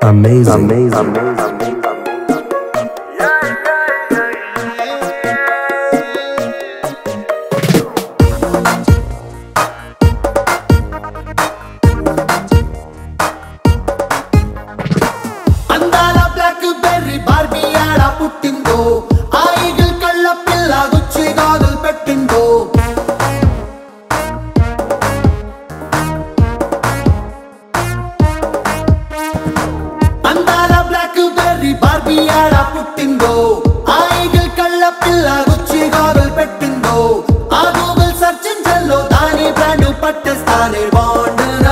amazing, amazing. అందాల blackberry Barbie ఆడ పుట్టిందో ఆ ఈగిల్ కళ్ళ పిల్ల గుచ్చి గాజులు పెట్టిందో అందాల బ్లాక్ బెర్రీ బార్బీ ఆడ పుట్టిందో ఆ ఈగిల్ కళ్ళ పిల్ల గుచ్చి గాజులు పెట్టిందో ఆ గూగుల్ సెర్చ్ ఇంజన్ లో దాని బ్రాండ్ పట్టేస్తానే bond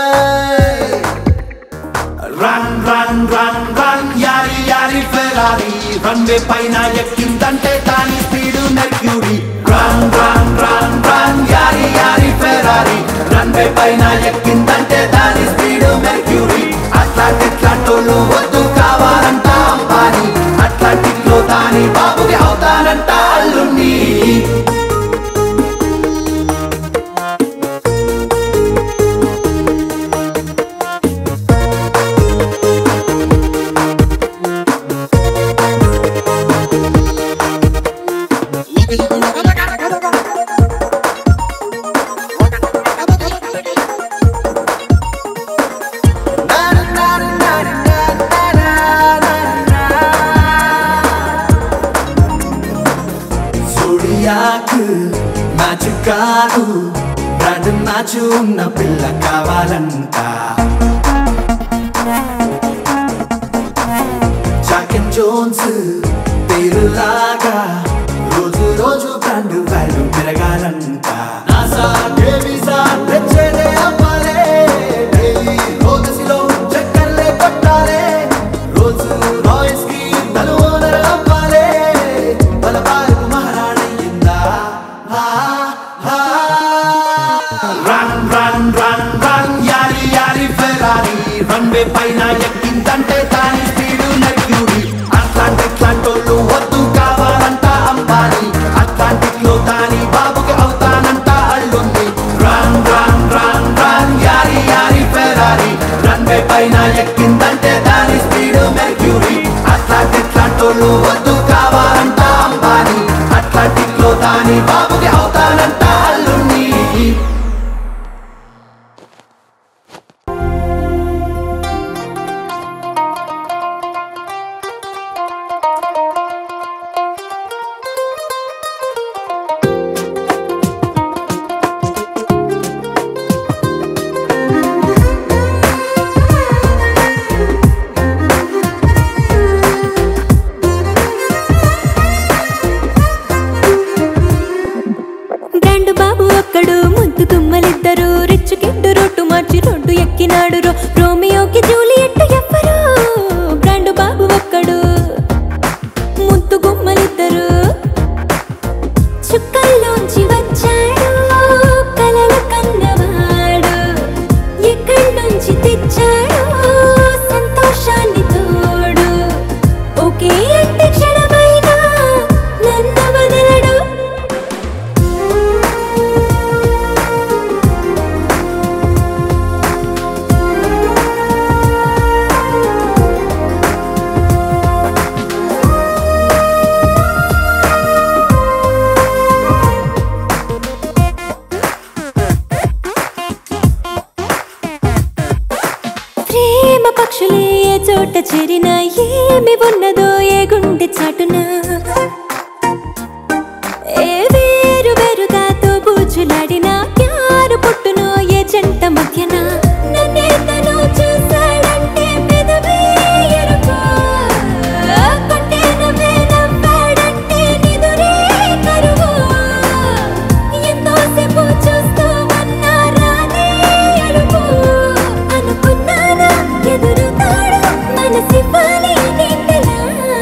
run run run run యారి యారి ఫెరారీ రన్వే పైన ఎక్కిందంటే దాని speed Mercury run run run run యారి యారి ఫెరారీ రన్వే పైన ఎక్కిందంటే దాని స్పీడ్ మెర్క్యూరీ అట్లాంటిక్ లాంటోళ్ళు వద్దు కావాలంట అంబానీ అట్లాంటిక్ లో దాని బాబుకి అవుతానంట అల్లుణ్ణి జోడియాకు మ్యాచ్ కాదు బ్రాండ్ మ్యాచ్ ఉన్న పిల్ల కావాలంట జాక్ అండ్ జోన్స్ పేరులాగా రోజు రోజు బ్రాండ్ వాల్యూ పెరగాలంట నాసా డేవిసా తెచ్చేదే అవ్వాలే డైలీ రోజులో చక్కర్లే కొట్టాలే రోజు రాయల్స్ కి తను ఓనర్ అవ్వాలే బలబారు మహారాణయ్యిందా హా, హా. రన్ రన్ రన్ రన్ యారి యారి ఫెరారీ రన్వే పైన ఎక్కిందంటే దాని స్పీడ్ నర్క్యూరీ అట్లాంటిక్ లాంటోళ్ళు వద్దు కావాలంట అంబానీ అట్లాంటిక్ లో దాని బాబుకి అవుతానంట అల్లుంది రన్ రన్ రన్ రన్ యారి యారి ఫెరారీ రన్వే పైన ఎక్కిందంటే దాని స్పీడ్ మెర్క్యూరీ అట్లాంటిక్ లాంటోళ్ళు వద్దు కావాలంట అంబానీ అట్లాంటిక్ లో దాని బాబుకి అవుతానంట అల్లుంది బ్రాండ్ బాబు ఒక్కడు ముద్దు గుమ్మలిద్దరు రిచ్ కిడ్డు రొట్టు మార్చి రోడ్డు ఎక్కినాడు రో రోమియోకి జూలియట్ ఎవ్వరు బ్రాండ్ బాబు ఒక్కడు ముద్దు గుమ్మలిద్దరు చుక్కల్లోంచి వచ్చాడు కలలు కన్నవాడు ఎక్కడి నుంచి తెచ్చాడు సంతోషాన్ని తోడు ఒకే అంటే క్షణమైనా నన్ను వదలడు ప్రేమ పక్షులే ఏ చోట చేరినా ఏమి ఉన్నదో ఏ గుండె చాటున ఏ వేరు వేరుగా తోబూచులాడినా యారు పుట్టునో ఏ జంట మధ్యన నన్నే తను చూశాడంటే పెదవే ఎరుపు. కొంటే నవ్వే నవ్వాడంటే నిదురే కరువు. ఎంతోసేపు చూస్తూ ఉన్నా రానే అడుగు. అనుకున్నానా ఎదురుతాడు మనసివ్వాలి నిండలా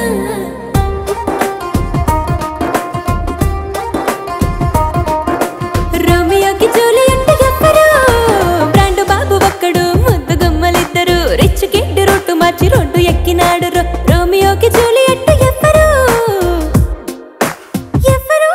రోమియోకి జూలియట్ ఎవ్వరు బ్రాండ్ బాబు ఒక్కడు ముద్దు గుమ్మలిద్దరు రిచ్ కిడ్ రొట్టు మార్చి రోడ్డు ఎక్కినాడు రో- రోమియోకి జూలియట్ ఎవ్వరు ఎవ్వరు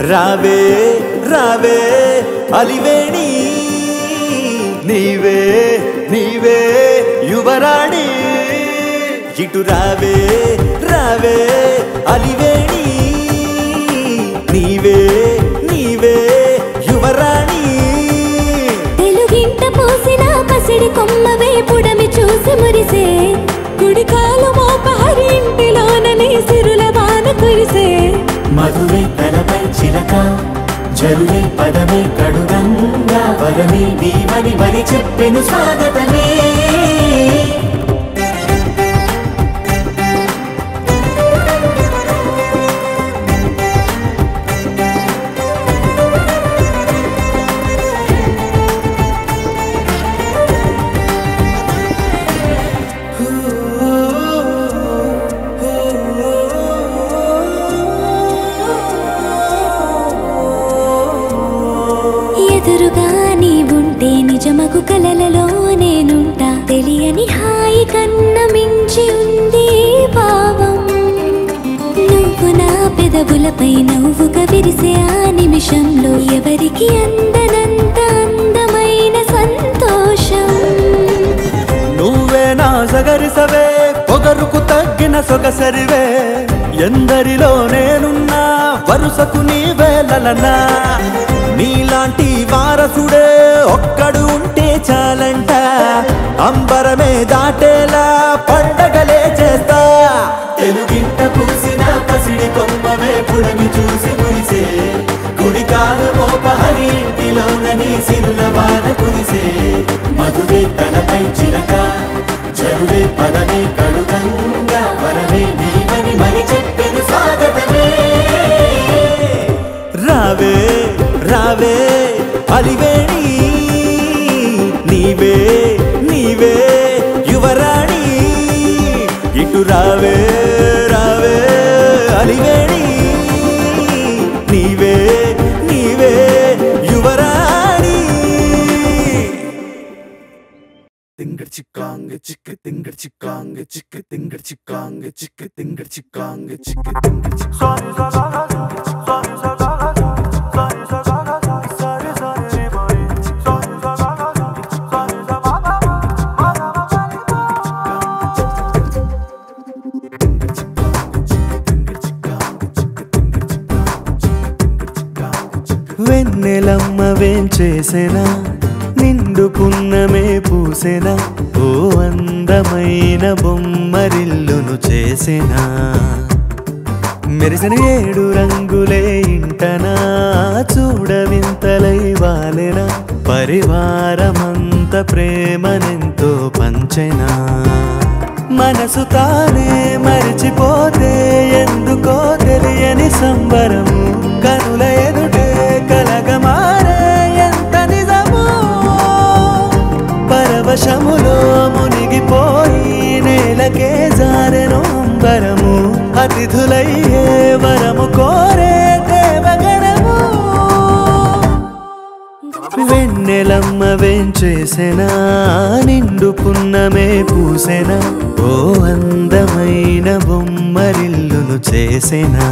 రావే రావే అలివేణి నీవే నీవే యువరాణి ఇటు రావే రావే అలివేణి నీవే నీవే యువరాణి తెలుగింట పోసిన పసిడి కొమ్మవే పుడమి చూసి మురిసే కుడి కాలు మోపహరి ఇంటిలోనని సిరుల వాన కురిసే మధువే తలపై చిలక జరువే పదమే కడుగంగా వరమే నీవని మరి చెప్పెను స్వాగతమే ఎదురుగా నీ ఉంటే నిజమగు కలలలో నేనుంటా తెలియని హాయి కన్న మించి ఉంది ఈ భావం నువ్వు నా పెదవులపై నవ్వుగా విరిసే ఆ నిమిషంలో ఎవరికి అందనంత అందమైన సంతోషం నువ్వే నా సగరిసవే పొగరుకు తగ్గిన సొగసరివే ఎందరిలో నేనున్నా వరుసకు నీవే లలనా నీలాంటి వారసుడే ఒక్కడు ఉంటే చాలంట అంబరమే దాటేలా పండగలే చేస్తా తెలుగింట పూసిన పసిడి కొమ్మవే పుడమి చూసి మురిసే కుడి కాలు మోపహరి ఇంటిలోనని సిరుల వాన కురిసే మధువే తలపై చిలక చెరువే పదమే కడుగంగా వరమే నీవని మరి చెప్పెను స్వాగతమే రావే రావే అలివేణి నీవే నీవే యువరాణి ఇటు రావే రావే అలివేణి నీవే నీవే యువరాణి తింగర్ చిక్కాంగ చిక్క తింగర్ చిక్కాంగ చిక్క తింగర్ చిక్కాంగ చిక్క తింగర్ చిక్కాంగ చిక్క తింగర్ చిక్కాంగ వెన్నెలమ్మ వేం చేసెనా నిండు పున్నమే పూసెనా ఓ అందమైన బొమ్మరిల్లును చేసెనా మెరిసిన ఏడు రంగులే ఇంటనా చూడవింతలై వాలెనా పరివారమంత ప్రేమనెంతో పంచెనా మనసు తానే మరిచిపోతే ఎందుకో తెలియని సంబరము కనుల ఎదుటే కలగమారే ఎంత నిజము పరవశములో మునిగిపోయి నేలకే జారెను అంబరము అతిథులయ్యే వరము కోరే దేవగణము వెన్నెలమ్మ వెంచేసెనా నిండు పున్నమే పూసెనా ఓ అందమైన బొమ్మరిల్లును చేసెనా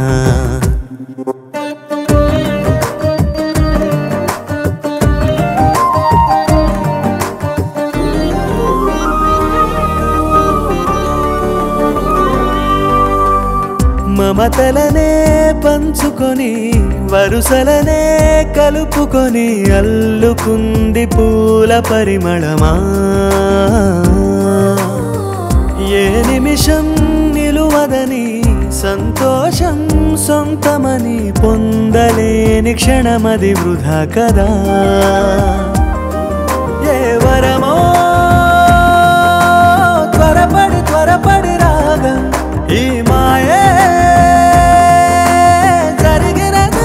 మమతలనే పంచుకొని వరుసలనే కలుపుకొని అల్లుకుంది పూల పరిమళమా ఏ నిమిషం నిలువదని సంతోషం సొంతమని పొందలేని క్షణమది వృధా కదా ఏ వరమో త్వరపడి త్వరపడి రాగా ఈ మాయే జరిగినదా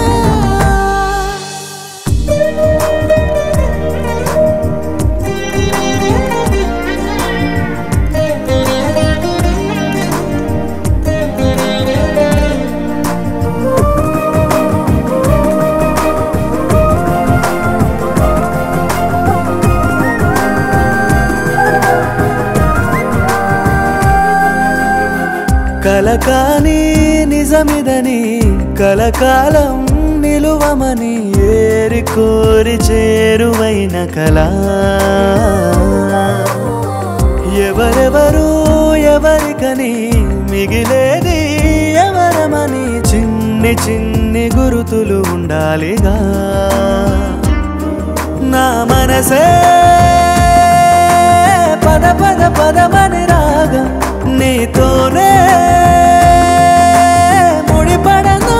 కలకాని నిజమిదని కలకాలం నిలువ చేరువమని ఏరి కోరి చేరువైన కళ ఎవరెవరు ఎవరికని మిగిలేది ఎవరమని చిన్ని చిన్ని గురుతులు ఉండాలిగా నా మనసే పద పద పదమని రాగం నీతోనే ముడిపడగా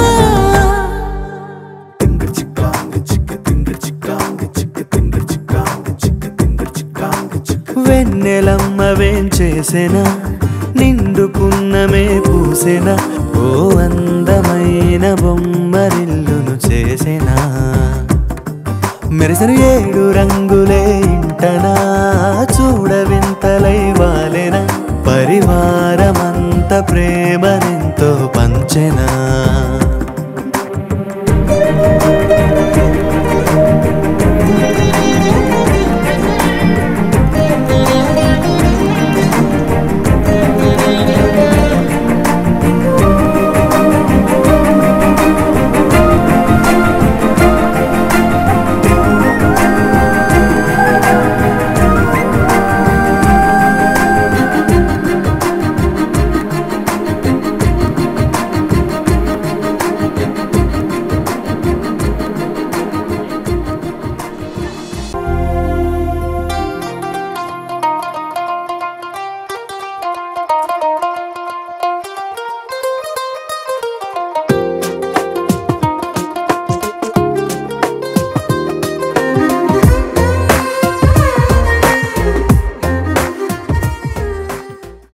వెన్నెలమ్మవేం చేసెనా నిండుకున్నమే పూసెనా ఓ అందమైన బొమ్మరిల్లును చేసెనా మెరిసెను ఏడు రంగులే ఇంటనా